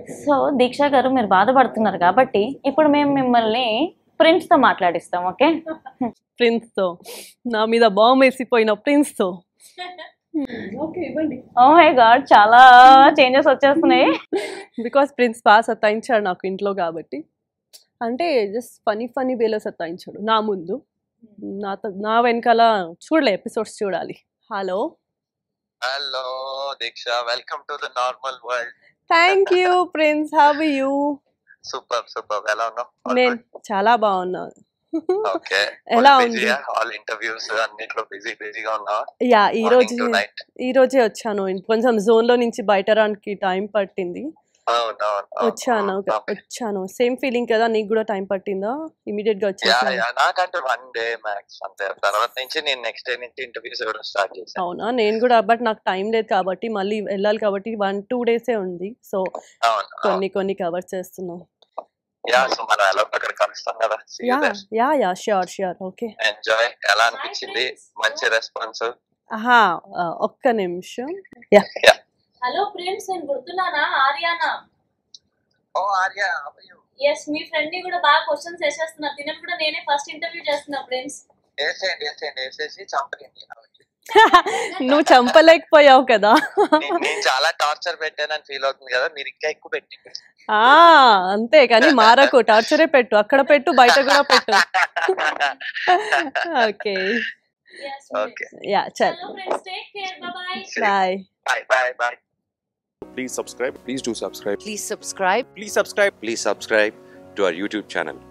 So దీక్ష గారు మీరు బాధపడుతున్నారు కాబట్టి ఇప్పుడు మేము మిమ్మల్ని ప్రిన్స్ తో మాట్లాడిస్తాం ఓకే ప్రిన్స్ తో నా మీద బాంబు వేసిపోయిన ప్రిన్స్ తో ఓ మై గాడ్ చాలా చేంజెస్ వచ్చేస్తున్నాయి బికాస్ ప్రిన్స్ బాగా సత్తాయించాడు నాకు ఇంట్లో కాబట్టి అంటే జస్ట్ ఫనీ ఫనీ వేలో సత్తాయించాడు నా ముందు నా త- నా వెనకాల చూడలే ఎపిసోడ్స్ చూడాలి hello hello Deeksha welcome to the normal world thank you prince have you super super ఎలా ఉన్నావు నేను చాలా బాగున్నాను ఓకే ఎలా ఉంది? ఆల్ ఇంటర్వ్యూస్ అన్నిట్లో బిజీ బిజీగా ఉన్నావా యా ఈ రోజు టు నైట్ ఈ రోజే వచ్చాను కొంచెం జోన్ లో నుంచి బయట రానికి టైం పట్టింది వచ్చాను వచ్చాను సేమ్ ఫీలింగ్ కదా నీకు కూడా టైం పట్టిందా ఇమీడియట్ గా యా వచ్చేసాను యా నాకంటే వన్ డే మ్యాక్స్ అంతే తర్వాత నుంచి నేను నెక్స్ట్ డే నుంచి ఇంటర్వ్యూస్ కూడా స్టార్ట్ చేశాను అవునా నేను కూడా బట్ నాకు టైం లేదు కాబట్టి మళ్ళీ వెళ్ళాలి కాబట్టి వన్ టూ డేసే ఉంది సో అవును కొన్ని కొన్ని కవర్ చేస్తున్నాం యా సో మనం ఎలా అక్కడ కలుస్తాం కదా yeah yeah yeah sure sure okay enjoy ఎలా అనిపించింది మంచి రెస్పాన్స్ ఆహా ఆ, ఒక్క నిమిషం యా హలో ఫ్రెండ్స్ నేను గుర్తున్నానా ఆర్యానా ఓ ఆర్య ఎస్ మీ ఫ్రెండ్ ని కూడా బాగా క్వశ్చన్స్ వేసేస్తున్నా తినని కూడా నేనే ఫస్ట్ ఇంటర్వ్యూ చేస్తున్నా ఫ్రెండ్స్ వేసేయండి వేసేయండి వేసేసి చంపకండి నువ్వు చంపలేకపోయావు కదా నేను- నేను చాలా టార్చర్ పెట్టానని ఫీల్ అవుతుంది కదా మీరు ఇంకా ఎక్కువ పెట్టి ఆ అంతే కానీ మారకు టార్చరే పెట్టు అక్కడ పెట్టు బయట కూడా పెట్టు ఓకే ఓకే యా చల్ hello friends take care bye bye bye bye bye Please subscribe. Please do subscribe. Please subscribe. Please subscribe. Please subscribe to our YouTube channel.